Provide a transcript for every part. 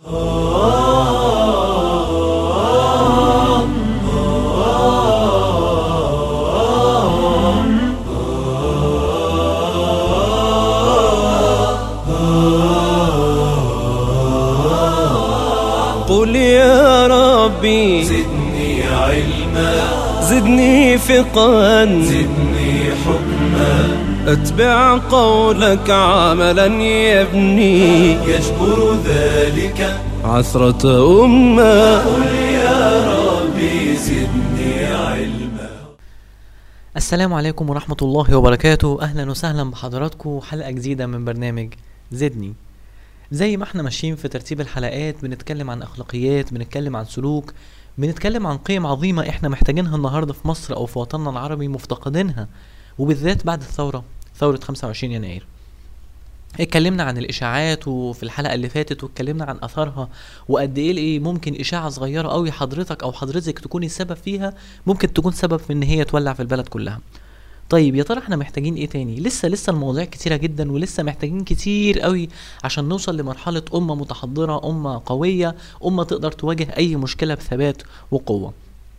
قل يا ربي زدني علما زدني فقا زدني حكما اتبع قولك عملا يبني يجبر ذلك عثرة أمة قل يا ربي زدني علما السلام عليكم ورحمة الله وبركاته أهلا وسهلا بحضراتكم حلقة جديدة من برنامج زدني زي ما احنا ماشيين في ترتيب الحلقات بنتكلم عن أخلاقيات بنتكلم عن سلوك بنتكلم عن قيم عظيمة احنا محتاجينها النهاردة في مصر أو في وطننا العربي مفتقدينها وبالذات بعد الثورة ثورة 25 يناير اتكلمنا عن الاشاعات وفي الحلقه اللي فاتت واتكلمنا عن اثارها وقد ايه ايه ممكن اشاعه صغيره قوي حضرتك او حضرتك تكوني السبب فيها ممكن تكون سبب في ان هي تولع في البلد كلها طيب يا ترى احنا محتاجين ايه تاني لسه لسه المواضيع كتيره جدا ولسه محتاجين كتير قوي عشان نوصل لمرحله امه متحضره امه قويه امه تقدر تواجه اي مشكله بثبات وقوه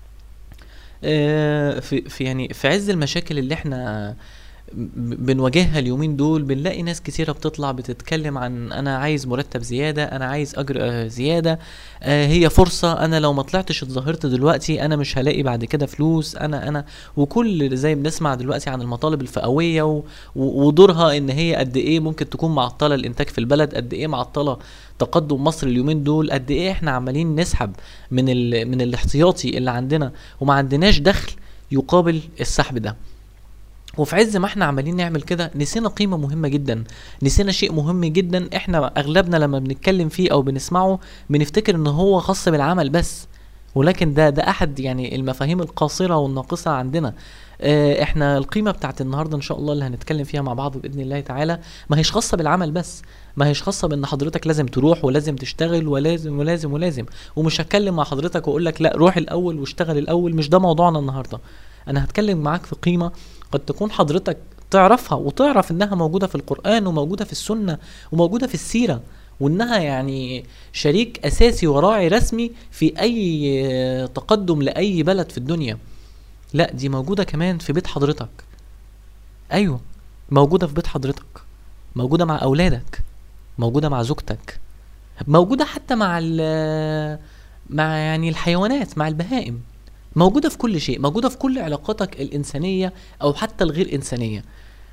آه، في في يعني في عز المشاكل اللي احنا ب- بنواجهها اليومين دول بنلاقي ناس كتيرة بتطلع بتتكلم عن انا عايز مرتب زيادة انا عايز اجر آه، زيادة آه، هي فرصة انا لو ما طلعتش اتظاهرت دلوقتي انا مش هلاقي بعد كده فلوس انا انا وكل زي بنسمع دلوقتي عن المطالب الفئوية و- و- ودورها ان هي قد ايه ممكن تكون معطلة الانتاج في البلد قد ايه معطلة تقدم مصر اليومين دول قد ايه احنا عمالين نسحب من ال... من الاحتياطي اللي عندنا وما عندناش دخل يقابل السحب ده وفي عز ما احنا عمالين نعمل كده نسينا قيمة مهمة جدا نسينا شيء مهم جدا احنا اغلبنا لما بنتكلم فيه او بنسمعه بنفتكر ان هو خاص بالعمل بس ولكن ده ده احد يعني المفاهيم القاصرة والناقصة عندنا اه احنا القيمة بتاعت النهاردة ان شاء الله اللي هنتكلم فيها مع بعض باذن الله تعالى ما هيش خاصة بالعمل بس ما هيش خاصة بان حضرتك لازم تروح ولازم تشتغل ولازم ولازم ولازم ومش هتكلم مع حضرتك واقول لك لا روح الاول واشتغل الاول مش ده موضوعنا النهارده انا هتكلم معاك في قيمة قد تكون حضرتك تعرفها وتعرف انها موجودة في القرآن وموجودة في السنة وموجودة في السيرة وانها يعني شريك اساسي وراعي رسمي في اي تقدم لاي بلد في الدنيا لا دي موجودة كمان في بيت حضرتك ايوه موجودة في بيت حضرتك موجودة مع اولادك موجودة مع زوجتك موجودة حتى مع ال مع يعني الحيوانات مع البهائم موجودة في كل شيء موجودة في كل علاقاتك الإنسانية أو حتى الغير إنسانية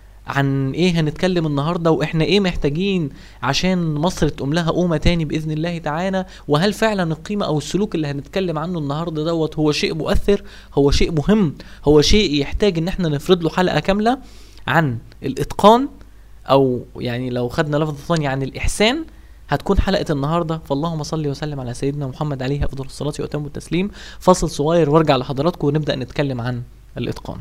عن ايه هنتكلم النهارده واحنا ايه محتاجين عشان مصر تقوم لها قومه تاني باذن الله تعالى وهل فعلا القيمه او السلوك اللي هنتكلم عنه النهارده دوت هو شيء مؤثر هو شيء مهم هو شيء يحتاج ان احنا نفرد له حلقه كامله عن الاتقان او يعني لو خدنا لفظ ثاني عن الاحسان هتكون حلقه النهارده فاللهم صل وسلم على سيدنا محمد عليه افضل الصلاه واتم التسليم فاصل صغير وارجع لحضراتكم ونبدا نتكلم عن الاتقان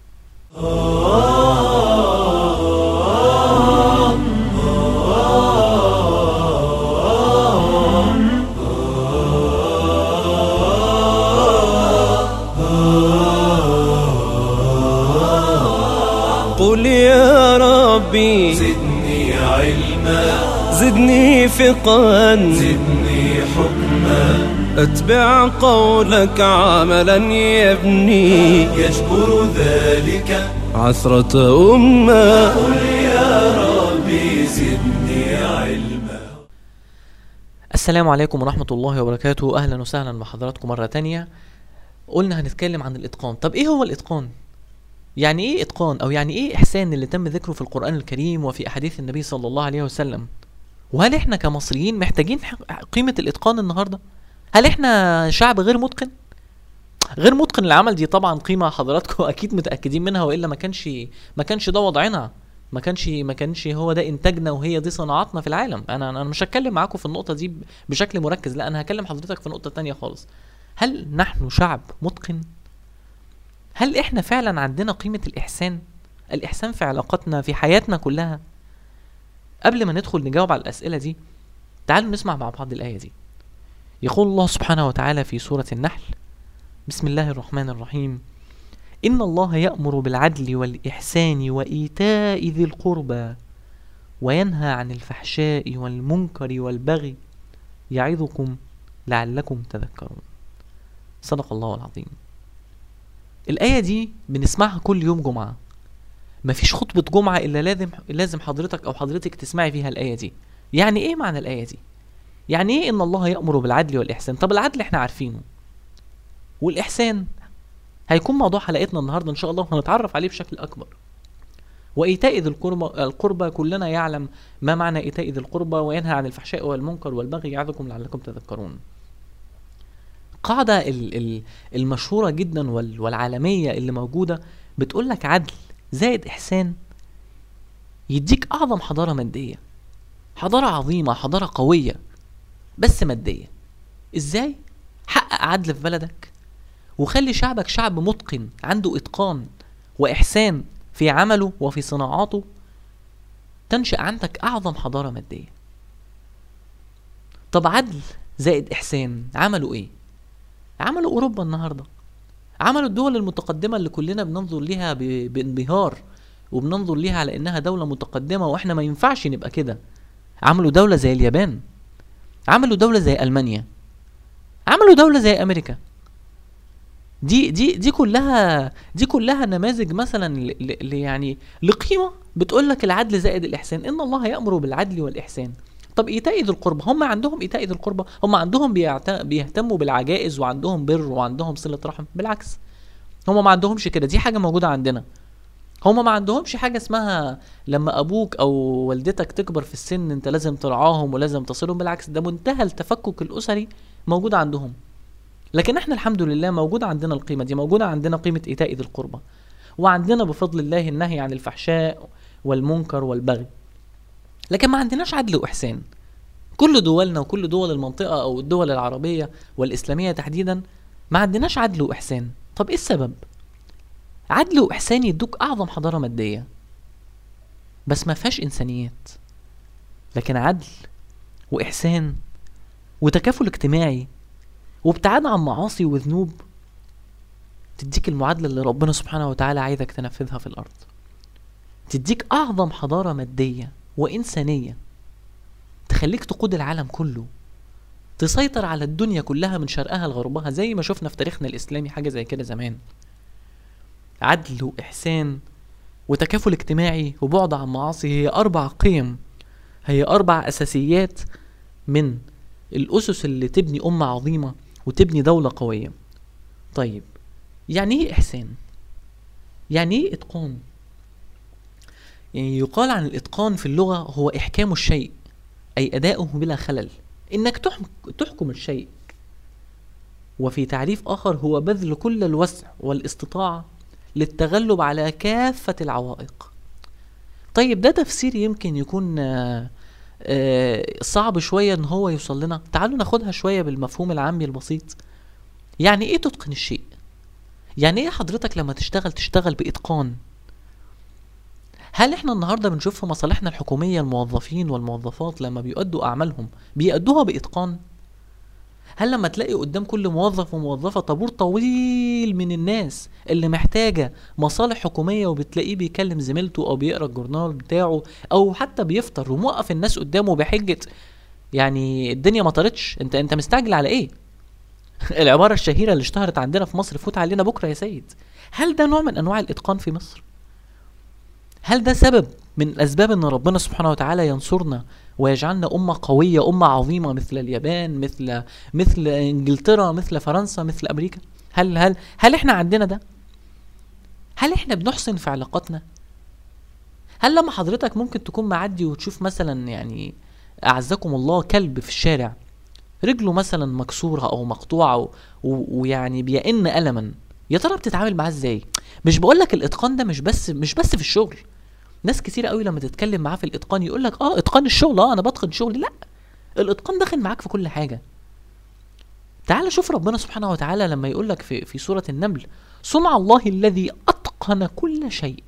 قل يا ربي زدني علما زدني فقا زدني حكما اتبع قولك عملا يبني يجبر ذلك عثرة أمة قل يا ربي زدني علما السلام عليكم ورحمة الله وبركاته أهلا وسهلا بحضراتكم مرة تانية قلنا هنتكلم عن الإتقان طب إيه هو الإتقان؟ يعني إيه إتقان أو يعني إيه إحسان اللي تم ذكره في القرآن الكريم وفي أحاديث النبي صلى الله عليه وسلم وهل إحنا كمصريين محتاجين ح- قيمة الإتقان النهاردة؟ هل إحنا شعب غير متقن؟ غير متقن العمل دي طبعا قيمة حضراتكم أكيد متأكدين منها وإلا ما كانش ما كانش ده وضعنا ما كانش ما كانش هو ده انتاجنا وهي دي صناعاتنا في العالم انا انا مش هتكلم معاكم في النقطه دي ب- بشكل مركز لا انا هكلم حضرتك في نقطه تانية خالص هل نحن شعب متقن هل احنا فعلا عندنا قيمه الاحسان الاحسان في علاقاتنا في حياتنا كلها قبل ما ندخل نجاوب على الاسئله دي تعالوا نسمع مع بعض الايه دي يقول الله سبحانه وتعالى في سوره النحل بسم الله الرحمن الرحيم إن الله يأمر بالعدل والإحسان وإيتاء ذي القربى وينهى عن الفحشاء والمنكر والبغي يعظكم لعلكم تذكرون صدق الله العظيم الآية دي بنسمعها كل يوم جمعة مفيش خطبة جمعة إلا لازم لازم حضرتك أو حضرتك تسمعي فيها الآية دي يعني إيه معنى الآية دي؟ يعني إيه إن الله يأمر بالعدل والإحسان؟ طب العدل إحنا عارفينه والإحسان هيكون موضوع حلقتنا النهاردة إن شاء الله وهنتعرف عليه بشكل أكبر وإيتاء ذي القربى القربى كلنا يعلم ما معنى إيتاء ذي القربى وينهى عن الفحشاء والمنكر والبغي يعظكم لعلكم تذكرون قاعدة ال- ال- المشهورة جدا وال- والعالمية اللي موجودة بتقول لك عدل زائد إحسان يديك أعظم حضارة مادية حضارة عظيمة حضارة قوية بس مادية إزاي؟ حقق عدل في بلدك وخلي شعبك شعب متقن عنده إتقان وإحسان في عمله وفي صناعاته تنشأ عندك أعظم حضارة مادية طب عدل زائد إحسان عملوا إيه؟ عملوا أوروبا النهاردة عملوا الدول المتقدمة اللي كلنا بننظر ليها ب- بانبهار وبننظر ليها على إنها دولة متقدمة وإحنا ما ينفعش نبقى كده عملوا دولة زي اليابان عملوا دولة زي ألمانيا عملوا دولة زي أمريكا دي دي دي كلها دي كلها نماذج مثلا ل ل- ل- يعني لقيمه بتقول لك العدل زائد الاحسان ان الله يامر بالعدل والاحسان طب ايتاء ذي القربى هم عندهم ايتاء ذي القربى هم عندهم بيعت... بيهتموا بالعجائز وعندهم بر وعندهم صله رحم بالعكس هم ما عندهمش كده دي حاجه موجوده عندنا هم ما عندهمش حاجه اسمها لما ابوك او والدتك تكبر في السن انت لازم ترعاهم ولازم تصلهم بالعكس ده منتهى التفكك الاسري موجود عندهم لكن احنا الحمد لله موجودة عندنا القيمة دي موجودة عندنا قيمة إيتاء ذي القربى وعندنا بفضل الله النهي عن الفحشاء والمنكر والبغي لكن ما عندناش عدل وإحسان كل دولنا وكل دول المنطقة أو الدول العربية والإسلامية تحديدا ما عندناش عدل وإحسان طب إيه السبب؟ عدل وإحسان يدوك أعظم حضارة مادية بس ما فيهاش إنسانيات لكن عدل وإحسان وتكافل اجتماعي وابتعاد عن معاصي وذنوب تديك المعادلة اللي ربنا سبحانه وتعالى عايزك تنفذها في الأرض تديك أعظم حضارة مادية وإنسانية تخليك تقود العالم كله تسيطر على الدنيا كلها من شرقها لغربها زي ما شفنا في تاريخنا الإسلامي حاجة زي كده زمان عدل وإحسان وتكافل اجتماعي وبعد عن معاصي هي أربع قيم هي أربع أساسيات من الأسس اللي تبني أمة عظيمة وتبني دولة قوية طيب يعني ايه إحسان؟ يعني ايه إتقان؟ يعني يقال عن الإتقان في اللغة هو إحكام الشيء أي أداؤه بلا خلل إنك تحكم, تحكم الشيء وفي تعريف آخر هو بذل كل الوسع والاستطاعة للتغلب على كافة العوائق طيب ده تفسير يمكن يكون آه، آه، صعب شوية ان هو يوصل لنا تعالوا ناخدها شوية بالمفهوم العامي البسيط يعني ايه تتقن الشيء يعني ايه حضرتك لما تشتغل تشتغل بإتقان هل احنا النهاردة بنشوف في مصالحنا الحكومية الموظفين والموظفات لما بيؤدوا أعمالهم بيأدوها بإتقان هل لما تلاقي قدام كل موظف وموظفة طابور طويل من الناس اللي محتاجة مصالح حكومية وبتلاقيه بيكلم زميلته أو بيقرأ الجورنال بتاعه أو حتى بيفطر وموقف الناس قدامه بحجة يعني الدنيا مطرتش انت انت مستعجل على ايه؟ العبارة الشهيرة اللي اشتهرت عندنا في مصر فوت علينا بكرة يا سيد هل ده نوع من أنواع الإتقان في مصر؟ هل ده سبب من أسباب أن ربنا سبحانه وتعالى ينصرنا ويجعلنا أمة قوية أمة عظيمة مثل اليابان مثل مثل إنجلترا مثل فرنسا مثل أمريكا هل هل هل إحنا عندنا ده؟ هل إحنا بنحسن في علاقاتنا؟ هل لما حضرتك ممكن تكون معدي وتشوف مثلا يعني أعزكم الله كلب في الشارع رجله مثلا مكسورة أو مقطوعة و- و- ويعني بيئن ألما يا ترى بتتعامل معاه ازاي؟ مش بقولك الإتقان ده مش بس مش بس في الشغل ناس كتير قوي لما تتكلم معاه في الاتقان يقول لك اه اتقان الشغل اه انا بتقن شغلي لا الاتقان داخل معاك في كل حاجه تعال شوف ربنا سبحانه وتعالى لما يقول لك في في سوره النمل صنع الله الذي اتقن كل شيء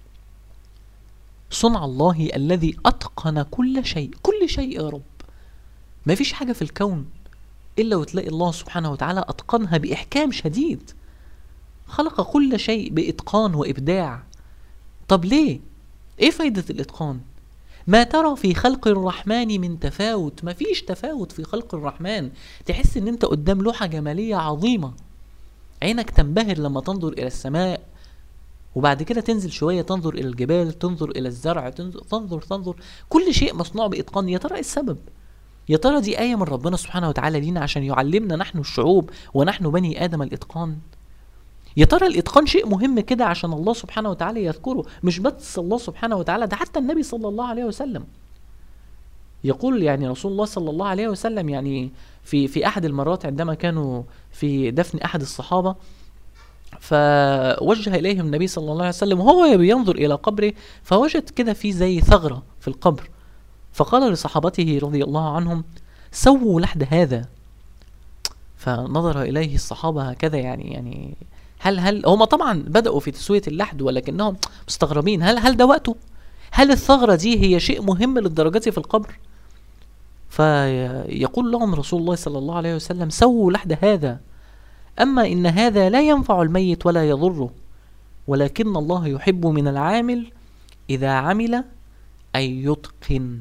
صنع الله الذي اتقن كل شيء كل شيء يا رب ما فيش حاجه في الكون الا وتلاقي الله سبحانه وتعالى اتقنها باحكام شديد خلق كل شيء باتقان وابداع طب ليه ايه فايدة الاتقان ما ترى في خلق الرحمن من تفاوت مفيش تفاوت في خلق الرحمن تحس ان انت قدام لوحة جمالية عظيمة عينك تنبهر لما تنظر الى السماء وبعد كده تنزل شوية تنظر الى الجبال تنظر الى الزرع تنظر تنظر, تنظر. كل شيء مصنوع باتقان يا ترى ايه السبب يا ترى دي آية من ربنا سبحانه وتعالى لينا عشان يعلمنا نحن الشعوب ونحن بني آدم الإتقان يا ترى الإتقان شيء مهم كده عشان الله سبحانه وتعالى يذكره مش بس الله سبحانه وتعالى ده حتى النبي صلى الله عليه وسلم يقول يعني رسول الله صلى الله عليه وسلم يعني في في أحد المرات عندما كانوا في دفن أحد الصحابة فوجه إليهم النبي صلى الله عليه وسلم وهو بينظر إلى قبره فوجد كده في زي ثغرة في القبر فقال لصحابته رضي الله عنهم سووا لحد هذا فنظر إليه الصحابة هكذا يعني يعني هل هل هم طبعا بدأوا في تسوية اللحد ولكنهم مستغربين هل هل ده وقته؟ هل الثغرة دي هي شيء مهم للدرجة في القبر؟ فيقول لهم رسول الله صلى الله عليه وسلم سووا لحد هذا أما إن هذا لا ينفع الميت ولا يضره ولكن الله يحب من العامل إذا عمل أن يتقن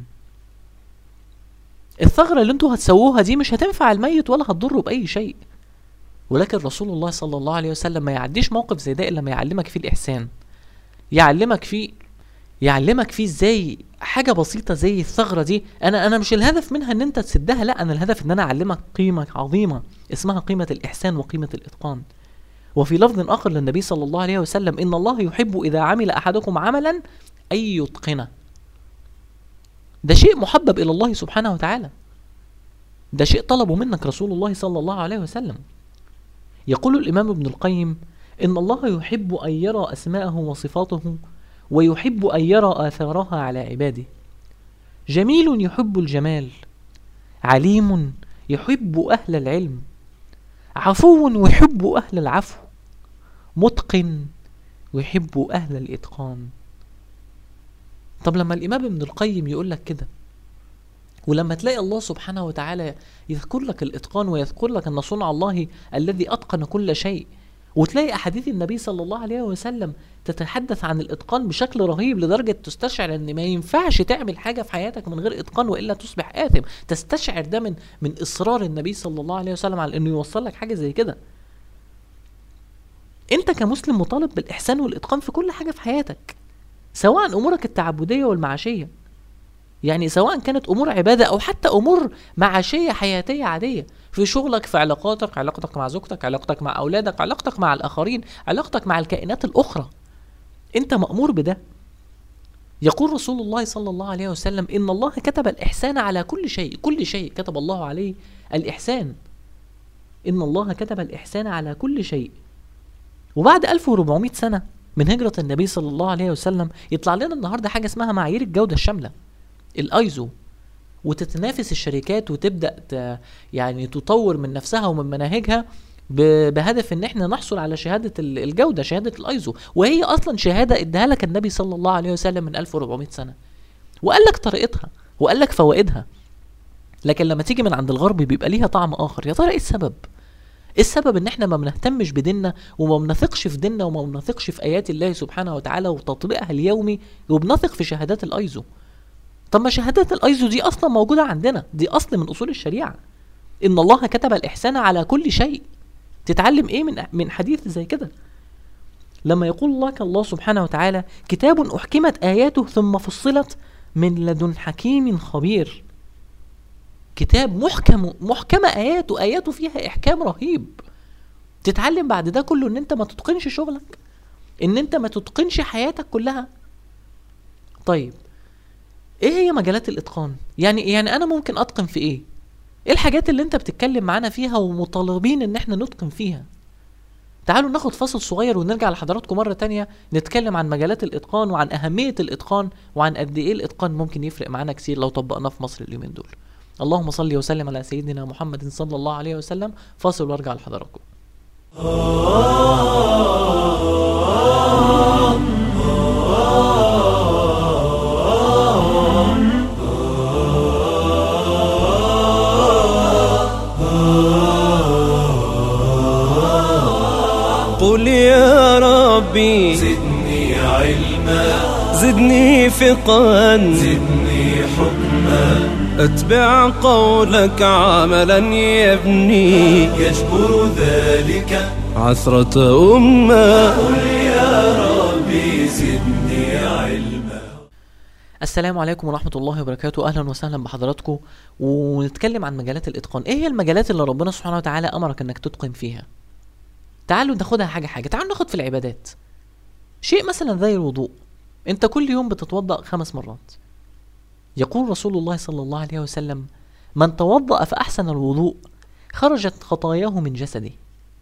الثغرة اللي انتوا هتسووها دي مش هتنفع الميت ولا هتضره بأي شيء ولكن رسول الله صلى الله عليه وسلم ما يعديش موقف زي ده إلا ما يعلمك فيه الإحسان يعلمك فيه يعلمك فيه ازاي حاجة بسيطة زي الثغرة دي أنا أنا مش الهدف منها إن أنت تسدها لا أنا الهدف إن أنا أعلمك قيمة عظيمة اسمها قيمة الإحسان وقيمة الإتقان وفي لفظ آخر للنبي صلى الله عليه وسلم إن الله يحب إذا عمل أحدكم عملا أن يتقنه ده شيء محبب إلى الله سبحانه وتعالى ده شيء طلبه منك رسول الله صلى الله عليه وسلم يقول الإمام ابن القيم إن الله يحب أن يرى أسماءه وصفاته ويحب أن يرى آثارها على عباده جميل يحب الجمال عليم يحب أهل العلم عفو يحب أهل العفو متقن يحب أهل الإتقان طب لما الإمام ابن القيم يقول لك كده ولما تلاقي الله سبحانه وتعالى يذكر لك الإتقان ويذكر لك أن صنع الله الذي أتقن كل شيء وتلاقي أحاديث النبي صلى الله عليه وسلم تتحدث عن الإتقان بشكل رهيب لدرجة تستشعر أن ما ينفعش تعمل حاجة في حياتك من غير إتقان وإلا تصبح آثم تستشعر ده من من إصرار النبي صلى الله عليه وسلم على أنه يوصل لك حاجة زي كده أنت كمسلم مطالب بالإحسان والإتقان في كل حاجة في حياتك سواء أمورك التعبدية والمعاشية يعني سواء كانت امور عباده او حتى امور معاشيه حياتيه عاديه في شغلك في علاقاتك علاقتك مع زوجتك علاقتك مع اولادك علاقتك مع الاخرين علاقتك مع الكائنات الاخرى انت مامور بده يقول رسول الله صلى الله عليه وسلم ان الله كتب الاحسان على كل شيء كل شيء كتب الله عليه الاحسان ان الله كتب الاحسان على كل شيء وبعد 1400 سنه من هجره النبي صلى الله عليه وسلم يطلع لنا النهارده حاجه اسمها معايير الجوده الشامله الايزو وتتنافس الشركات وتبدا ت... يعني تطور من نفسها ومن مناهجها ب... بهدف ان احنا نحصل على شهاده ال- الجوده شهاده الايزو وهي اصلا شهاده اداها لك النبي صلى الله عليه وسلم من 1400 سنه وقال لك طريقتها وقال لك فوائدها لكن لما تيجي من عند الغرب بيبقى ليها طعم اخر يا ترى ايه السبب ايه السبب ان احنا ما بنهتمش بديننا وما بنثقش في ديننا وما بنثقش في ايات الله سبحانه وتعالى وتطبيقها اليومي وبنثق في شهادات الايزو طب ما شهادات الايزو دي اصلا موجوده عندنا دي اصل من اصول الشريعه ان الله كتب الاحسان على كل شيء تتعلم ايه من من حديث زي كده لما يقول لك الله سبحانه وتعالى كتاب احكمت اياته ثم فصلت من لدن حكيم خبير كتاب محكم محكمة آياته آياته فيها إحكام رهيب تتعلم بعد ده كله إن أنت ما تتقنش شغلك إن أنت ما تتقنش حياتك كلها طيب ايه هي مجالات الاتقان يعني يعني انا ممكن اتقن في ايه ايه الحاجات اللي انت بتتكلم معانا فيها ومطالبين ان احنا نتقن فيها تعالوا ناخد فاصل صغير ونرجع لحضراتكم مرة تانية نتكلم عن مجالات الاتقان وعن اهمية الاتقان وعن قد ايه الاتقان ممكن يفرق معانا كتير لو طبقناه في مصر اليومين دول اللهم صل وسلم على سيدنا محمد صلى الله عليه وسلم فاصل وارجع لحضراتكم قل يا ربي زدني علما زدني فقا زدني علما اتبع قولك عملا يبني يجبر ذلك عثرة أمة قل يا ربي زدني علما السلام عليكم ورحمة الله وبركاته أهلا وسهلا بحضراتكم ونتكلم عن مجالات الإتقان إيه هي المجالات اللي ربنا سبحانه وتعالى أمرك إنك تتقن فيها تعالوا ناخدها حاجة حاجة تعالوا ناخد في العبادات شيء مثلا زي الوضوء أنت كل يوم بتتوضأ خمس مرات يقول رسول الله صلى الله عليه وسلم من توضأ فأحسن الوضوء خرجت خطاياه من جسده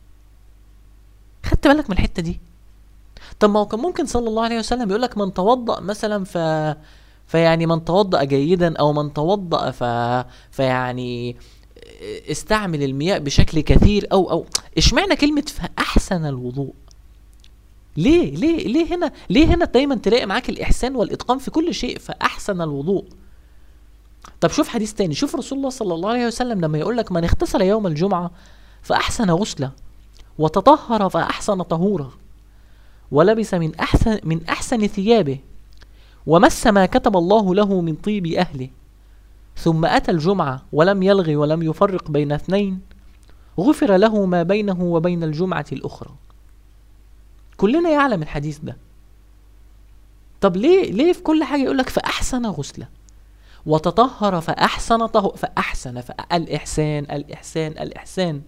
خدت بالك من الحتة دي طب ما هو كان ممكن صلى الله عليه وسلم يقول لك من توضأ مثلا ف فيعني من توضأ جيدا او من توضأ ف فيعني استعمل المياه بشكل كثير او او اشمعنى كلمة فأحسن الوضوء ليه ليه ليه هنا ليه هنا دايما تلاقي معاك الإحسان والإتقان في كل شيء فأحسن الوضوء طب شوف حديث تاني شوف رسول الله صلى الله عليه وسلم لما يقول لك من اغتسل يوم الجمعة فأحسن غسله وتطهر فأحسن طهوره ولبس من أحسن من أحسن ثيابه ومس ما كتب الله له من طيب أهله ثم أتى الجمعة ولم يلغي ولم يفرق بين اثنين غفر له ما بينه وبين الجمعة الأخرى كلنا يعلم الحديث ده طب ليه ليه في كل حاجة يقولك فأحسن غسله وتطهر فأحسن طهو فأحسن فالإحسان الإحسان الإحسان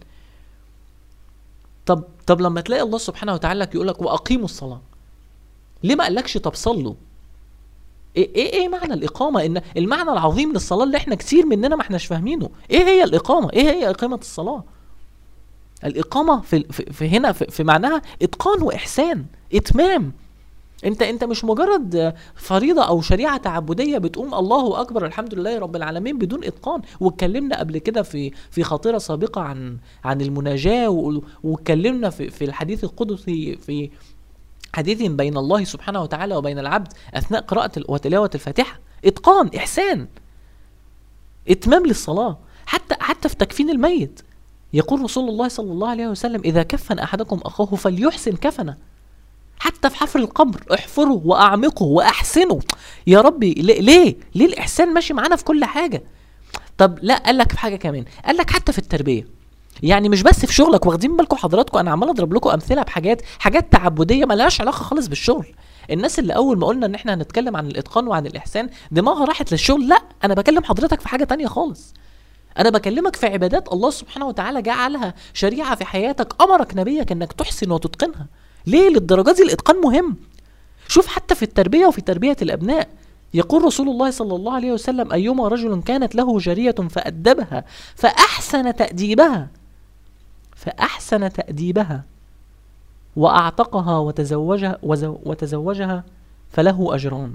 طب طب لما تلاقي الله سبحانه وتعالى يقول لك واقيموا الصلاه ليه ما قالكش طب صلوا ايه ايه ايه معنى الاقامه ان المعنى العظيم للصلاه اللي احنا كتير مننا ما احناش فاهمينه ايه هي الاقامه ايه هي اقامه الصلاه الاقامه في في, في هنا في, في معناها اتقان واحسان اتمام انت انت مش مجرد فريضه او شريعه تعبديه بتقوم الله اكبر الحمد لله رب العالمين بدون اتقان واتكلمنا قبل كده في في خاطره سابقه عن عن المناجاه و- واتكلمنا في في الحديث القدسي في حديث بين الله سبحانه وتعالى وبين العبد اثناء قراءه ال- وتلاوه الفاتحه اتقان احسان اتمام للصلاه حتى حتى في تكفين الميت يقول رسول الله صلى الله عليه وسلم اذا كفن احدكم اخاه فليحسن كفنه حتى في حفر القبر احفره واعمقه واحسنه يا ربي ليه ليه, ليه الاحسان ماشي معانا في كل حاجه طب لا قال لك في حاجه كمان قال لك حتى في التربيه يعني مش بس في شغلك واخدين بالكم حضراتكم انا عمال اضرب لكم امثله بحاجات حاجات تعبديه ملهاش علاقه خالص بالشغل الناس اللي اول ما قلنا ان احنا هنتكلم عن الاتقان وعن الاحسان دماغها راحت للشغل لا انا بكلم حضرتك في حاجه تانية خالص انا بكلمك في عبادات الله سبحانه وتعالى جعلها شريعه في حياتك امرك نبيك انك تحسن وتتقنها ليه للدرجه دي الاتقان مهم شوف حتى في التربيه وفي تربيه الابناء يقول رسول الله صلى الله عليه وسلم ايما رجل كانت له جاريه فادبها فاحسن تاديبها فاحسن تاديبها واعتقها وتزوجها وزو وتزوجها فله اجران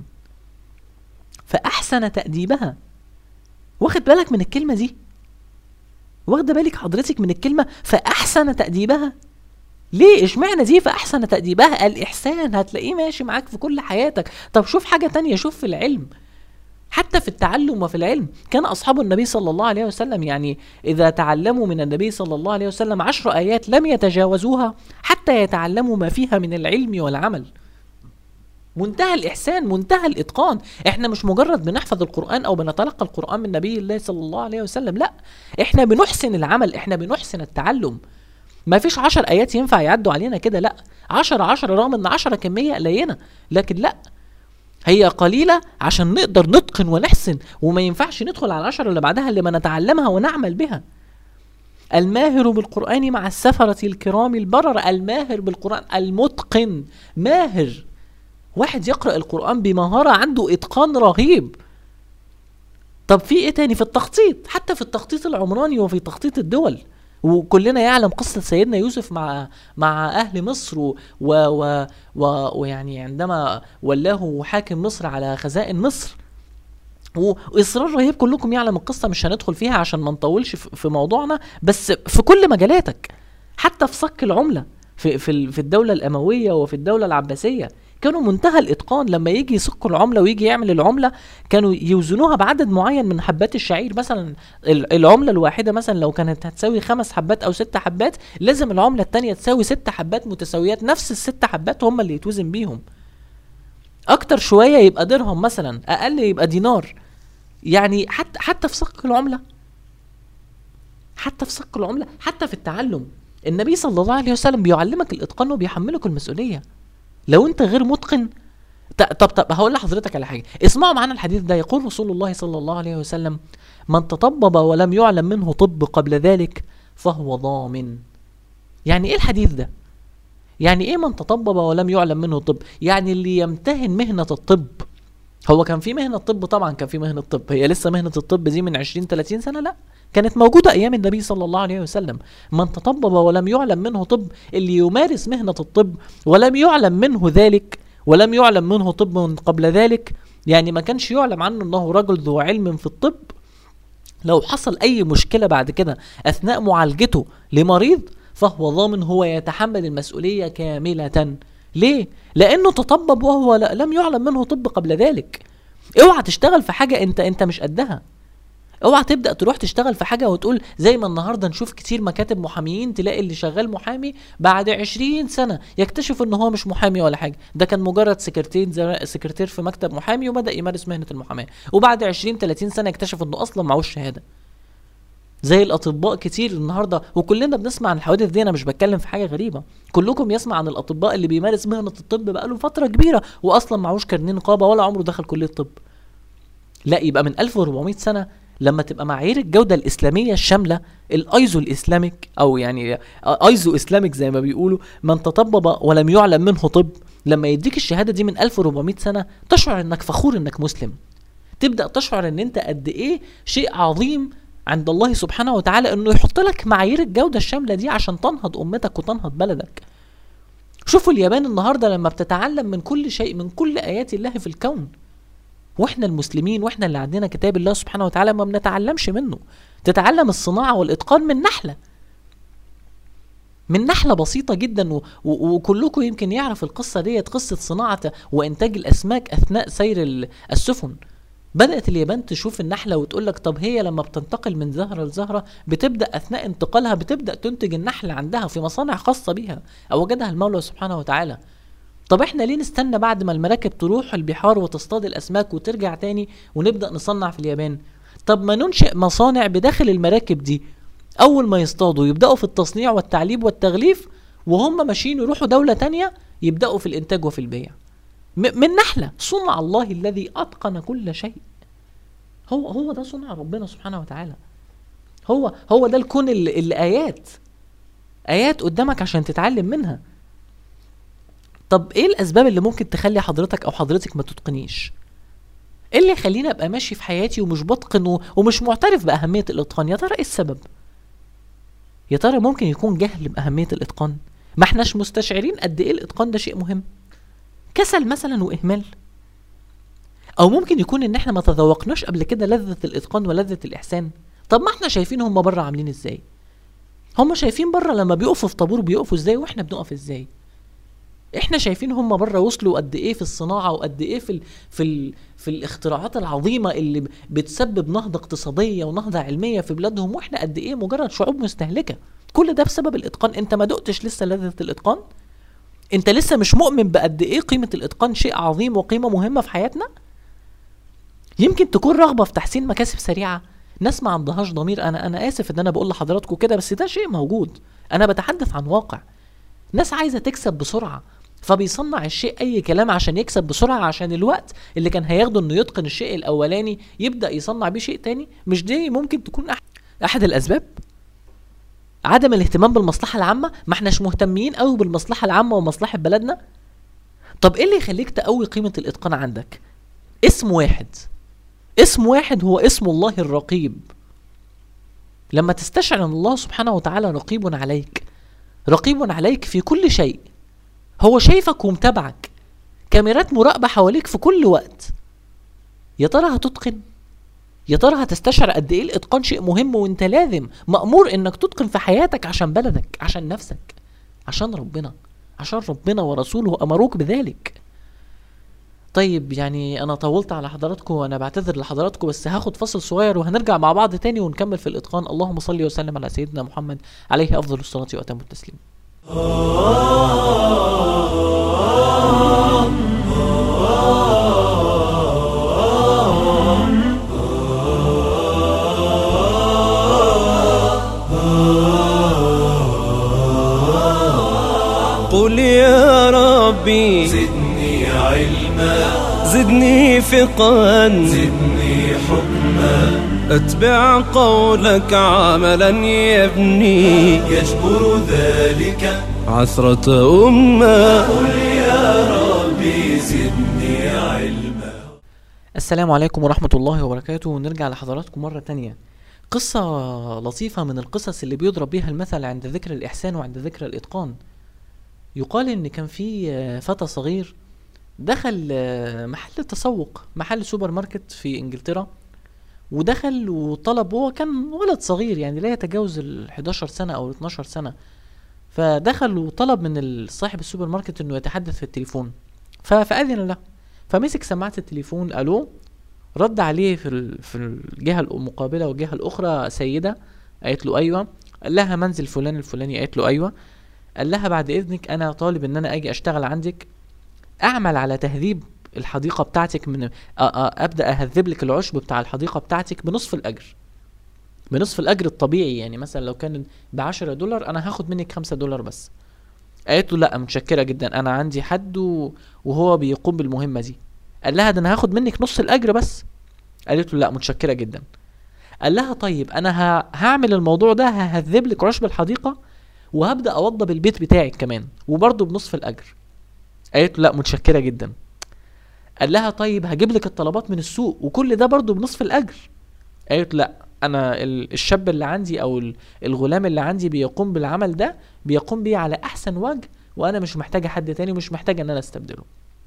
فاحسن تاديبها واخد بالك من الكلمه دي واخده بالك حضرتك من الكلمه فاحسن تاديبها ليه اشمعنى دي فاحسن تاديبها الاحسان هتلاقيه ماشي معاك في كل حياتك طب شوف حاجه تانية شوف في العلم حتى في التعلم وفي العلم كان اصحاب النبي صلى الله عليه وسلم يعني اذا تعلموا من النبي صلى الله عليه وسلم عشر ايات لم يتجاوزوها حتى يتعلموا ما فيها من العلم والعمل منتهى الاحسان منتهى الاتقان احنا مش مجرد بنحفظ القران او بنتلقى القران من نبي الله صلى الله عليه وسلم لا احنا بنحسن العمل احنا بنحسن التعلم ما فيش عشر ايات ينفع يعدوا علينا كده لا عشرة عشرة رغم ان عشرة كمية قليلة لكن لا هي قليلة عشان نقدر نتقن ونحسن وما ينفعش ندخل على العشرة اللي بعدها اللي ما نتعلمها ونعمل بها الماهر بالقرآن مع السفرة الكرام البرر الماهر بالقرآن المتقن ماهر واحد يقرأ القرآن بمهارة عنده إتقان رهيب طب في ايه تاني في التخطيط حتى في التخطيط العمراني وفي تخطيط الدول وكلنا يعلم قصة سيدنا يوسف مع مع أهل مصر و و و و ويعني عندما ولاه حاكم مصر على خزائن مصر واصرار رهيب كلكم يعلم القصه مش هندخل فيها عشان ما نطولش في في موضوعنا بس في كل مجالاتك حتى في صك العمله في في ال- في الدوله الامويه وفي الدوله العباسيه كانوا منتهى الاتقان لما يجي يصك العمله ويجي يعمل العمله كانوا يوزنوها بعدد معين من حبات الشعير مثلا ال- العمله الواحده مثلا لو كانت هتساوي خمس حبات او ست حبات لازم العمله الثانيه تساوي ست حبات متساويات نفس الست حبات هم اللي يتوزن بيهم اكتر شويه يبقى درهم مثلا اقل يبقى دينار يعني حتى حتى في صك العمله حتى في صك العمله حتى في التعلم النبي صلى الله عليه وسلم بيعلمك الاتقان وبيحملك المسؤوليه لو انت غير متقن ط- طب طب هقول لحضرتك على حاجه اسمعوا معانا الحديث ده يقول رسول الله صلى الله عليه وسلم من تطبب ولم يعلم منه طب قبل ذلك فهو ضامن يعني ايه الحديث ده يعني ايه من تطبب ولم يعلم منه طب يعني اللي يمتهن مهنه الطب هو كان في مهنه طب طبعا كان في مهنه طب هي لسه مهنه الطب دي من 20 30 سنه لا كانت موجوده ايام النبي صلى الله عليه وسلم من تطبب ولم يعلم منه طب اللي يمارس مهنه الطب ولم يعلم منه ذلك ولم يعلم منه طب من قبل ذلك يعني ما كانش يعلم عنه انه رجل ذو علم في الطب لو حصل اي مشكله بعد كده اثناء معالجته لمريض فهو ضامن هو يتحمل المسؤوليه كامله ليه لانه تطبب وهو لا- لم يعلم منه طب قبل ذلك اوعى تشتغل في حاجه انت انت مش قدها اوعى تبدا تروح تشتغل في حاجه وتقول زي ما النهارده نشوف كتير مكاتب محاميين تلاقي اللي شغال محامي بعد 20 سنه يكتشف ان هو مش محامي ولا حاجه ده كان مجرد سكرتير زي سكرتير في مكتب محامي وبدا يمارس مهنه المحاماه وبعد 20 30 سنه يكتشف انه اصلا معهوش شهاده زي الاطباء كتير النهارده وكلنا بنسمع عن الحوادث دي انا مش بتكلم في حاجه غريبه كلكم يسمع عن الاطباء اللي بيمارس مهنه الطب بقاله فتره كبيره واصلا معهوش كارنيه نقابه ولا عمره دخل كليه طب لا يبقى من 1400 سنه لما تبقى معايير الجوده الاسلاميه الشامله الايزو الاسلاميك او يعني ايزو اسلاميك زي ما بيقولوا من تطبب ولم يعلم منه طب لما يديك الشهاده دي من 1400 سنه تشعر انك فخور انك مسلم تبدا تشعر ان انت قد ايه شيء عظيم عند الله سبحانه وتعالى انه يحط لك معايير الجوده الشامله دي عشان تنهض امتك وتنهض بلدك شوفوا اليابان النهارده لما بتتعلم من كل شيء من كل ايات الله في الكون واحنا المسلمين واحنا اللي عندنا كتاب الله سبحانه وتعالى ما بنتعلمش منه تتعلم الصناعه والاتقان من نحله من نحلة بسيطة جدا و... و... وكلكم يمكن يعرف القصة ديت قصة صناعة وإنتاج الأسماك أثناء سير ال- السفن بدأت اليابان تشوف النحلة وتقول لك طب هي لما بتنتقل من زهرة لزهرة بتبدأ أثناء انتقالها بتبدأ تنتج النحل عندها في مصانع خاصة بيها أوجدها المولى سبحانه وتعالى طب احنا ليه نستنى بعد ما المراكب تروح البحار وتصطاد الأسماك وترجع تاني ونبدأ نصنع في اليابان طب ما ننشئ مصانع بداخل المراكب دي أول ما يصطادوا يبدأوا في التصنيع والتعليب والتغليف وهم ماشيين يروحوا دولة تانية يبدأوا في الإنتاج وفي البيع م- من نحلة صنع الله الذي أتقن كل شيء هو هو ده صنع ربنا سبحانه وتعالى هو هو ده الكون اللي, اللي آيات آيات قدامك عشان تتعلم منها طب ايه الاسباب اللي ممكن تخلي حضرتك او حضرتك ما تتقنيش ايه اللي يخليني ابقى ماشي في حياتي ومش بتقن و- ومش معترف باهميه الاتقان يا ترى ايه السبب يا ترى ممكن يكون جهل باهميه الاتقان ما احناش مستشعرين قد ايه الاتقان ده شيء مهم كسل مثلا واهمال او ممكن يكون ان احنا ما تذوقناش قبل كده لذة الاتقان ولذة الاحسان طب ما احنا شايفين هم بره عاملين ازاي هم شايفين بره لما بيقفوا في طابور بيقفوا ازاي واحنا بنقف ازاي احنا شايفين هم بره وصلوا قد ايه في الصناعه وقد ايه في ال في ال في الاختراعات العظيمه اللي ب- بتسبب نهضه اقتصاديه ونهضه علميه في بلادهم واحنا قد ايه مجرد شعوب مستهلكه كل ده بسبب الاتقان انت ما دقتش لسه لذة الاتقان انت لسه مش مؤمن بقد ايه قيمه الاتقان شيء عظيم وقيمه مهمه في حياتنا يمكن تكون رغبه في تحسين مكاسب سريعه ناس ما عندهاش ضمير انا انا اسف ان انا بقول لحضراتكم كده بس ده شيء موجود انا بتحدث عن واقع ناس عايزه تكسب بسرعه فبيصنع الشيء اي كلام عشان يكسب بسرعه عشان الوقت اللي كان هياخده انه يتقن الشيء الاولاني يبدا يصنع بيه شيء تاني مش دي ممكن تكون أح احد الاسباب عدم الاهتمام بالمصلحه العامه ما احناش مهتمين قوي بالمصلحه العامه ومصلحه بلدنا طب ايه اللي يخليك تقوي قيمه الاتقان عندك اسم واحد اسم واحد هو اسم الله الرقيب لما تستشعر ان الله سبحانه وتعالى رقيب عليك رقيب عليك في كل شيء هو شايفك ومتابعك كاميرات مراقبة حواليك في كل وقت يا ترى هتتقن يا ترى هتستشعر قد ايه الاتقان شيء مهم وانت لازم مأمور انك تتقن في حياتك عشان بلدك عشان نفسك عشان ربنا عشان ربنا ورسوله امروك بذلك طيب يعني انا طولت على حضراتكم وانا بعتذر لحضراتكم بس هاخد فصل صغير وهنرجع مع بعض تاني ونكمل في الاتقان اللهم صل وسلم على سيدنا محمد عليه افضل الصلاه واتم التسليم ربي زدني علما زدني فقا زدني حكما اتبع قولك عملا يبني يجبر ذلك عثرة أمة قل يا ربي زدني علما السلام عليكم ورحمة الله وبركاته ونرجع لحضراتكم مرة تانية قصة لطيفة من القصص اللي بيضرب بيها المثل عند ذكر الإحسان وعند ذكر الإتقان يقال إن كان في آه، فتى صغير دخل آه، محل تسوق محل سوبر ماركت في إنجلترا ودخل وطلب هو كان ولد صغير يعني لا يتجاوز ال 11 سنة أو ال 12 سنة فدخل وطلب من ال- صاحب السوبر ماركت إنه يتحدث في التليفون ف- فأذن له فمسك سماعة التليفون ألو رد عليه في ال- في الجهة المقابلة والجهة الأخرى سيدة قالت له أيوة قال لها منزل فلان الفلاني قالت له أيوة قال لها بعد إذنك أنا طالب إن أنا أجي أشتغل عندك أعمل على تهذيب الحديقة بتاعتك من أ- أ- أبدأ أهذب لك العشب بتاع الحديقة بتاعتك بنصف الأجر بنصف الأجر الطبيعي يعني مثلا لو كان بعشرة دولار أنا هاخد منك خمسة دولار بس قالت له لا متشكرة جدا أنا عندي حد و- وهو بيقوم بالمهمة دي قال لها ده انا هاخد منك نص الاجر بس قالت له لا متشكره جدا قال لها طيب انا ه... هعمل الموضوع ده ههذب لك عشب الحديقه وهبدا اوضب البيت بتاعك كمان وبرضه بنصف الاجر قالت له لا متشكره جدا قال لها طيب هجيب لك الطلبات من السوق وكل ده برضه بنصف الاجر قالت له لا انا ال- الشاب اللي عندي او ال- الغلام اللي عندي بيقوم بالعمل ده بيقوم بيه على احسن وجه وانا مش محتاجه حد تاني ومش محتاجه ان انا استبدله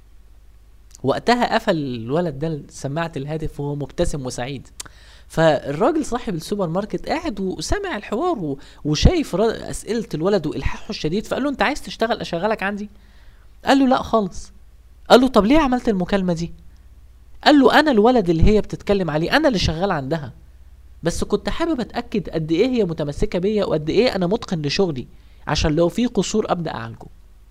وقتها قفل الولد ده سماعة الهاتف وهو مبتسم وسعيد فالراجل صاحب السوبر ماركت قاعد وسامع الحوار و- وشايف را- اسئله الولد والحاحه الشديد فقال له انت عايز تشتغل اشغلك عندي قال له لا خالص قال له طب ليه عملت المكالمه دي قال له انا الولد اللي هي بتتكلم عليه انا اللي شغال عندها بس كنت حابب اتاكد قد ايه هي متمسكه بيا وقد ايه انا متقن لشغلي عشان لو في قصور ابدا اعالجه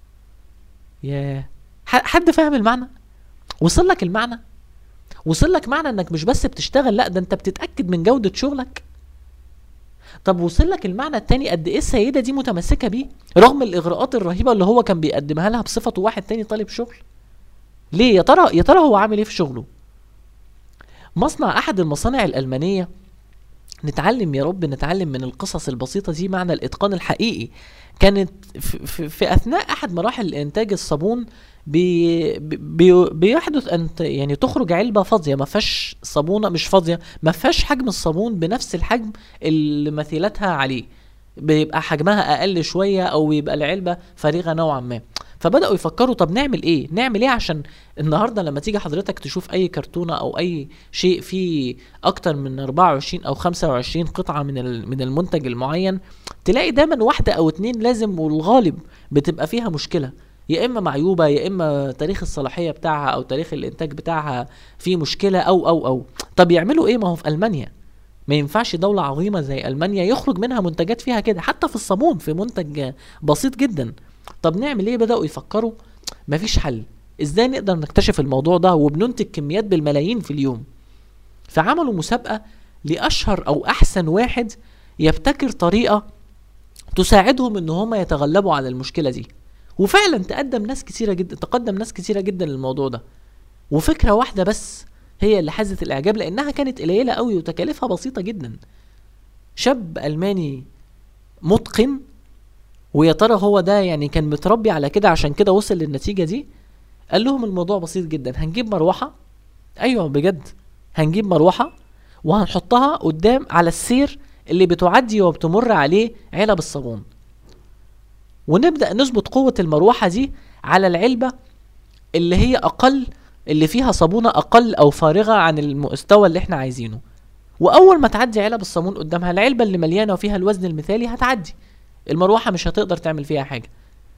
ياه ح- حد فاهم المعنى وصل لك المعنى وصل لك معنى انك مش بس بتشتغل لا ده انت بتتاكد من جوده شغلك طب وصل لك المعنى التاني قد ايه السيده دي متمسكه بيه رغم الاغراءات الرهيبه اللي هو كان بيقدمها لها بصفته واحد تاني طالب شغل ليه يا ترى يا ترى هو عامل ايه في شغله مصنع احد المصانع الالمانيه نتعلم يا رب نتعلم من القصص البسيطة دي معنى الإتقان الحقيقي كانت في, في, في أثناء أحد مراحل إنتاج الصابون بي بي بيحدث أن ت- يعني تخرج علبة فاضية ما فيهاش صابونة مش فاضية ما فيهاش حجم الصابون بنفس الحجم اللي مثيلتها عليه بيبقى حجمها أقل شوية أو يبقى العلبة فارغة نوعا ما فبدأوا يفكروا طب نعمل ايه نعمل ايه عشان النهارده لما تيجي حضرتك تشوف اي كرتونه او اي شيء فيه اكتر من 24 او 25 قطعه من ال- من المنتج المعين تلاقي دايما واحده او اتنين لازم والغالب بتبقى فيها مشكله يا اما معيوبه يا اما تاريخ الصلاحيه بتاعها او تاريخ الانتاج بتاعها فيه مشكله او او او طب يعملوا ايه ما هو في المانيا ما ينفعش دولة عظيمة زي ألمانيا يخرج منها منتجات فيها كده حتى في الصابون في منتج بسيط جدا طب نعمل ايه بدأوا يفكروا مفيش حل ازاي نقدر نكتشف الموضوع ده وبننتج كميات بالملايين في اليوم فعملوا مسابقة لأشهر أو أحسن واحد يبتكر طريقة تساعدهم ان هم يتغلبوا على المشكلة دي وفعلا تقدم ناس كتيرة جدا تقدم ناس كتيرة جدا للموضوع ده وفكرة واحدة بس هي اللي حازت الإعجاب لأنها كانت قليلة قوي وتكاليفها بسيطة جدا شاب ألماني متقن ويا ترى هو ده يعني كان متربي على كده عشان كده وصل للنتيجة دي قال لهم الموضوع بسيط جدا هنجيب مروحة ايوه بجد هنجيب مروحة وهنحطها قدام على السير اللي بتعدي وبتمر عليه علب الصابون ونبدأ نظبط قوة المروحة دي على العلبة اللي هي أقل اللي فيها صابونة أقل أو فارغة عن المستوى اللي احنا عايزينه وأول ما تعدي علب الصابون قدامها العلبة اللي مليانة وفيها الوزن المثالي هتعدي المروحة مش هتقدر تعمل فيها حاجة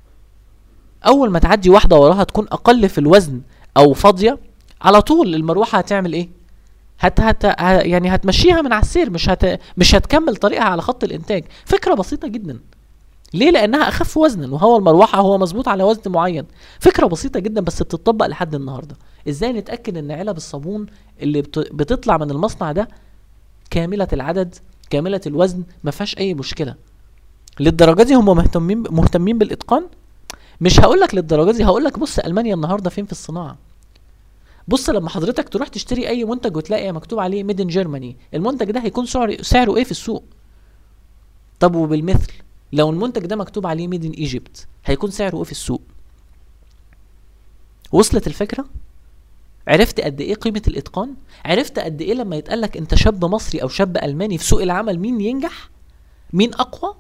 أول ما تعدي واحدة وراها تكون أقل في الوزن أو فاضية على طول المروحة هتعمل إيه؟ هت هت ه- يعني هتمشيها من على السير مش هت مش هتكمل طريقها على خط الإنتاج فكرة بسيطة جدا ليه لانها اخف وزنا وهو المروحه هو مظبوط على وزن معين فكره بسيطه جدا بس بتطبق لحد النهارده ازاي نتاكد ان علب الصابون اللي بت- بتطلع من المصنع ده كامله العدد كامله الوزن ما فيهاش اي مشكله للدرجه دي هم مهتمين مهتمين بالاتقان مش هقول لك للدرجه دي هقول لك بص المانيا النهارده فين في الصناعه بص لما حضرتك تروح تشتري اي منتج وتلاقي مكتوب عليه ميد ان جيرماني المنتج ده هيكون سعر سعره ايه في السوق طب وبالمثل لو المنتج ده مكتوب عليه ميد ان ايجيبت هيكون سعره ايه في السوق وصلت الفكره عرفت قد ايه قيمه الاتقان عرفت قد ايه لما يتقال لك انت شاب مصري او شاب الماني في سوق العمل مين ينجح مين اقوى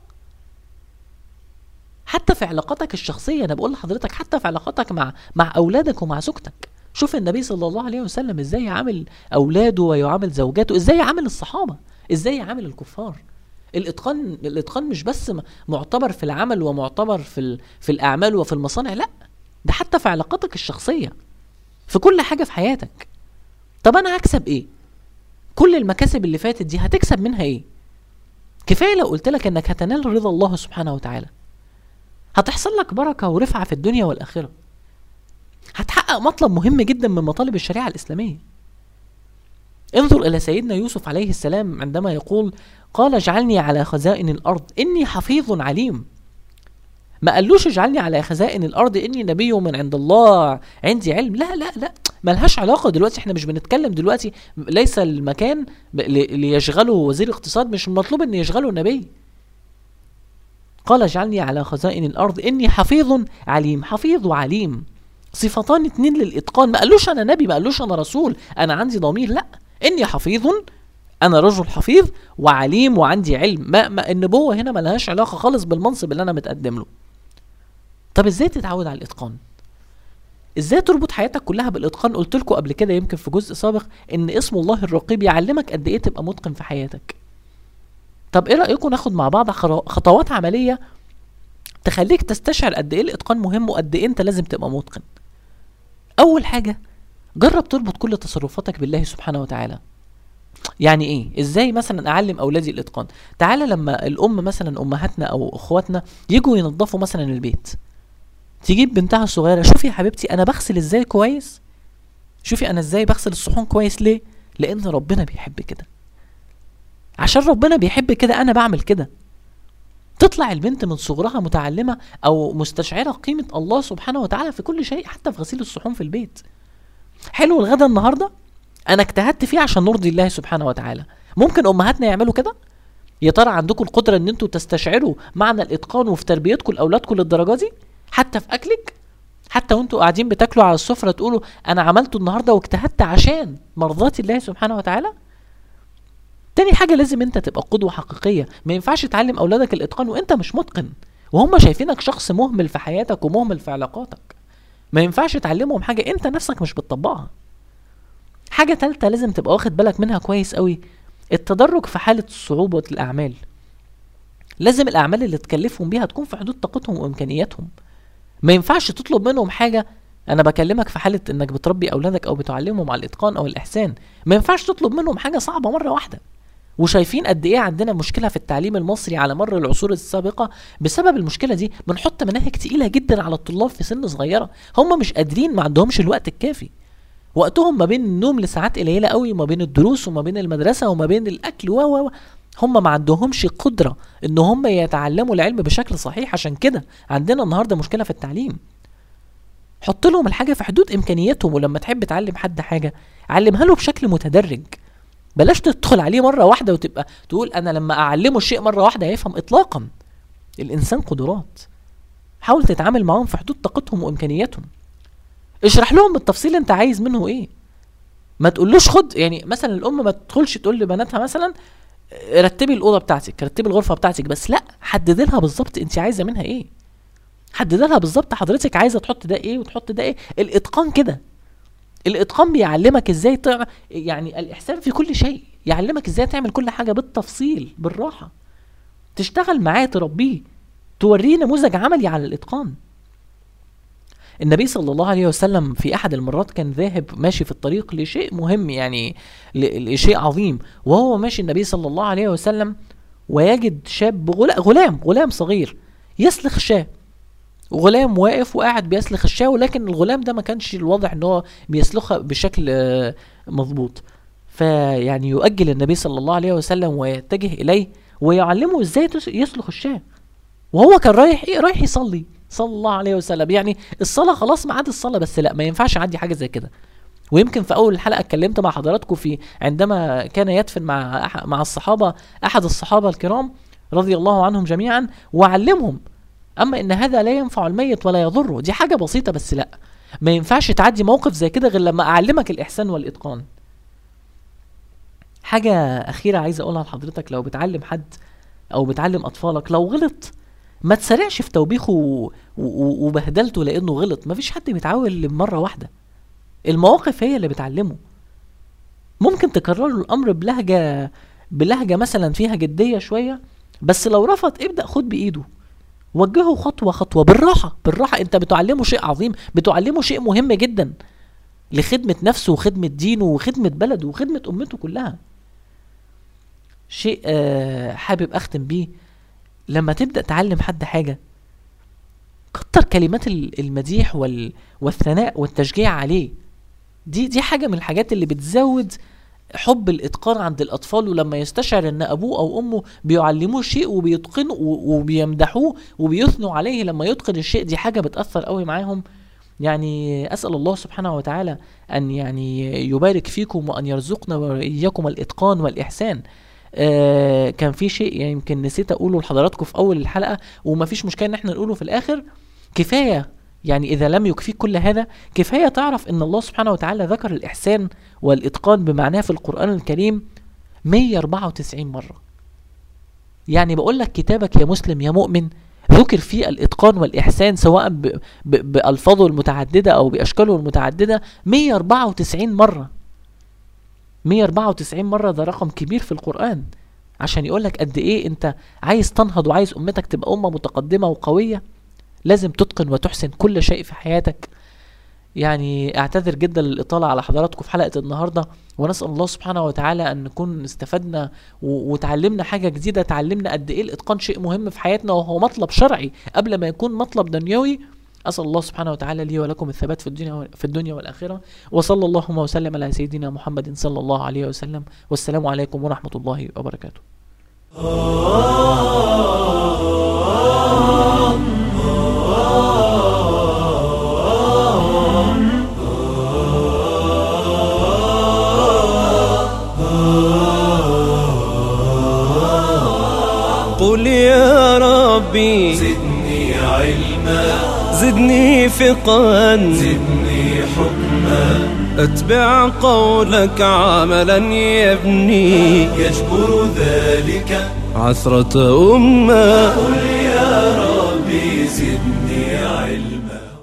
حتى في علاقاتك الشخصيه انا بقول لحضرتك حتى في علاقاتك مع مع اولادك ومع زوجتك شوف النبي صلى الله عليه وسلم ازاي يعامل اولاده ويعامل زوجاته ازاي يعامل الصحابه ازاي يعامل الكفار الاتقان الاتقان مش بس م- معتبر في العمل ومعتبر في ال... في الاعمال وفي المصانع لا ده حتى في علاقاتك الشخصيه في كل حاجه في حياتك طب انا هكسب ايه كل المكاسب اللي فاتت دي هتكسب منها ايه كفايه لو قلت لك انك هتنال رضا الله سبحانه وتعالى هتحصل لك بركه ورفعه في الدنيا والاخره هتحقق مطلب مهم جدا من مطالب الشريعه الاسلاميه انظر الى سيدنا يوسف عليه السلام عندما يقول قال اجعلني على خزائن الارض اني حفيظ عليم ما قالوش اجعلني على خزائن الارض اني نبي من عند الله عندي علم لا لا لا ملهاش علاقه دلوقتي احنا مش بنتكلم دلوقتي ليس المكان ب- ل- ليشغله وزير اقتصاد مش مطلوب ان يشغله النبي قال اجعلني على خزائن الارض اني حفيظ عليم حفيظ وعليم صفتان اتنين للاتقان ما قالوش انا نبي ما قالوش انا رسول انا عندي ضمير لا اني حفيظ انا رجل حفيظ وعليم وعندي علم ما, ما النبوه هنا ملهاش علاقه خالص بالمنصب اللي انا متقدم له طب ازاي تتعود على الاتقان ازاي تربط حياتك كلها بالاتقان قلت لكم قبل كده يمكن في جزء سابق ان اسم الله الرقيب يعلمك قد ايه تبقى متقن في حياتك طب ايه رايكم ناخد مع بعض خرا- خطوات عمليه تخليك تستشعر قد ايه الاتقان مهم وقد ايه انت لازم تبقى متقن اول حاجه جرب تربط كل تصرفاتك بالله سبحانه وتعالى يعني ايه ازاي مثلا اعلم اولادي الاتقان تعالى لما الام مثلا امهاتنا او اخواتنا يجوا ينظفوا مثلا البيت تجيب بنتها الصغيره شوفي يا حبيبتي انا بغسل ازاي كويس شوفي انا ازاي بغسل الصحون كويس ليه لان ربنا بيحب كده عشان ربنا بيحب كده انا بعمل كده تطلع البنت من صغرها متعلمه او مستشعره قيمه الله سبحانه وتعالى في كل شيء حتى في غسيل الصحون في البيت حلو الغدا النهارده انا اجتهدت فيه عشان نرضي الله سبحانه وتعالى ممكن امهاتنا يعملوا كده يا ترى عندكم القدره ان انتوا تستشعروا معنى الاتقان وفي تربيتكم لاولادكم للدرجه دي حتى في اكلك حتى وانتوا قاعدين بتاكلوا على السفره تقولوا انا عملته النهارده واجتهدت عشان مرضات الله سبحانه وتعالى تاني حاجه لازم انت تبقى قدوه حقيقيه ما ينفعش تعلم اولادك الاتقان وانت مش متقن وهم شايفينك شخص مهمل في حياتك ومهمل في علاقاتك ما ينفعش تعلمهم حاجه انت نفسك مش بتطبقها حاجه تالتة لازم تبقى واخد بالك منها كويس قوي التدرج في حاله صعوبه الاعمال لازم الاعمال اللي تكلفهم بيها تكون في حدود طاقتهم وامكانياتهم ما ينفعش تطلب منهم حاجه انا بكلمك في حاله انك بتربي اولادك او بتعلمهم على الاتقان او الاحسان ما ينفعش تطلب منهم حاجه صعبه مره واحده وشايفين قد ايه عندنا مشكله في التعليم المصري على مر العصور السابقه بسبب المشكله دي بنحط مناهج تقيله جدا على الطلاب في سن صغيره هم مش قادرين ما عندهمش الوقت الكافي وقتهم ما بين النوم لساعات قليله قوي وما بين الدروس وما بين المدرسه وما بين الاكل و و و. هم ما عندهمش قدره ان هم يتعلموا العلم بشكل صحيح عشان كده عندنا النهارده مشكله في التعليم حط لهم الحاجه في حدود امكانياتهم ولما تحب تعلم حد حاجه علمها له بشكل متدرج بلاش تدخل عليه مره واحده وتبقى تقول انا لما اعلمه الشيء مره واحده هيفهم اطلاقا الانسان قدرات حاول تتعامل معاهم في حدود طاقتهم وامكانياتهم اشرح لهم بالتفصيل انت عايز منه ايه ما تقولوش خد يعني مثلا الام ما تدخلش تقول لبناتها مثلا رتبي الاوضه بتاعتك رتبي الغرفه بتاعتك بس لا حددي لها بالظبط انت عايزه منها ايه حددي لها بالظبط حضرتك عايزه تحط ده ايه وتحط ده ايه الاتقان كده الاتقان بيعلمك ازاي تعمل يعني الاحسان في كل شيء يعلمك ازاي تعمل كل حاجه بالتفصيل بالراحه تشتغل معاه تربيه توريه نموذج عملي على الاتقان النبي صلى الله عليه وسلم في احد المرات كان ذاهب ماشي في الطريق لشيء مهم يعني ل- لشيء عظيم وهو ماشي النبي صلى الله عليه وسلم ويجد شاب غلا- غلام غلام صغير يسلخ شاه غلام واقف وقاعد بيسلخ الشاة ولكن الغلام ده ما كانش الواضح ان هو بيسلخها بشكل آه، مظبوط فيعني يؤجل النبي صلى الله عليه وسلم ويتجه اليه ويعلمه ازاي تس- يسلخ الشاة وهو كان رايح ايه رايح يصلي صلى الله عليه وسلم يعني الصلاه خلاص ميعاد الصلاه بس لا ما ينفعش اعدي حاجه زي كده ويمكن في اول الحلقه اتكلمت مع حضراتكم في عندما كان يدفن مع أح- مع الصحابه احد الصحابه الكرام رضي الله عنهم جميعا وعلمهم اما ان هذا لا ينفع الميت ولا يضره دي حاجه بسيطه بس لا ما ينفعش تعدي موقف زي كده غير لما اعلمك الاحسان والاتقان حاجه اخيره عايز اقولها لحضرتك لو بتعلم حد او بتعلم اطفالك لو غلط ما تسرعش في توبيخه و- و- وبهدلته لانه غلط مفيش حد بيتعود مره واحده المواقف هي اللي بتعلمه ممكن تكرر له الامر بلهجه بلهجه مثلا فيها جديه شويه بس لو رفض ابدا خد بايده وجهه خطوه خطوه بالراحه بالراحه انت بتعلمه شيء عظيم بتعلمه شيء مهم جدا لخدمه نفسه وخدمه دينه وخدمه بلده وخدمه امته كلها شيء آه حابب اختم بيه لما تبدا تعلم حد حاجه كتر كلمات ال- المديح وال والثناء والتشجيع عليه دي دي حاجه من الحاجات اللي بتزود حب الاتقان عند الاطفال ولما يستشعر ان ابوه او امه بيعلموه شيء وبيتقنوا و- وبيمدحوه وبيثنوا عليه لما يتقن الشيء دي حاجه بتاثر قوي معاهم يعني اسال الله سبحانه وتعالى ان يعني يبارك فيكم وان يرزقنا واياكم الاتقان والاحسان آه كان في شيء يعني يمكن نسيت اقوله لحضراتكم في اول الحلقه ومفيش مشكله ان احنا نقوله في الاخر كفايه يعني اذا لم يكفيك كل هذا كفايه تعرف ان الله سبحانه وتعالى ذكر الاحسان والاتقان بمعناه في القران الكريم 194 مره يعني بقول لك كتابك يا مسلم يا مؤمن ذكر فيه الاتقان والاحسان سواء ب... ب... بالفاظه المتعدده او باشكاله المتعدده 194 مره 194 مره ده رقم كبير في القران عشان يقول لك قد ايه انت عايز تنهض وعايز امتك تبقى امه متقدمه وقويه لازم تتقن وتحسن كل شيء في حياتك يعني اعتذر جدا للاطاله على حضراتكم في حلقه النهارده ونسال الله سبحانه وتعالى ان نكون استفدنا و- وتعلمنا حاجه جديده تعلمنا قد ايه الاتقان شيء مهم في حياتنا وهو مطلب شرعي قبل ما يكون مطلب دنيوي اسال الله سبحانه وتعالى لي ولكم الثبات في الدنيا في الدنيا والاخره وصلى اللهم وسلم على سيدنا محمد صلى الله عليه وسلم والسلام عليكم ورحمه الله وبركاته قل يا ربي زدني علما زدني فقا زدني حكما اتبع قولك عملا يبني يجبر ذلك عثرة أمة قل يا ربي زدني علما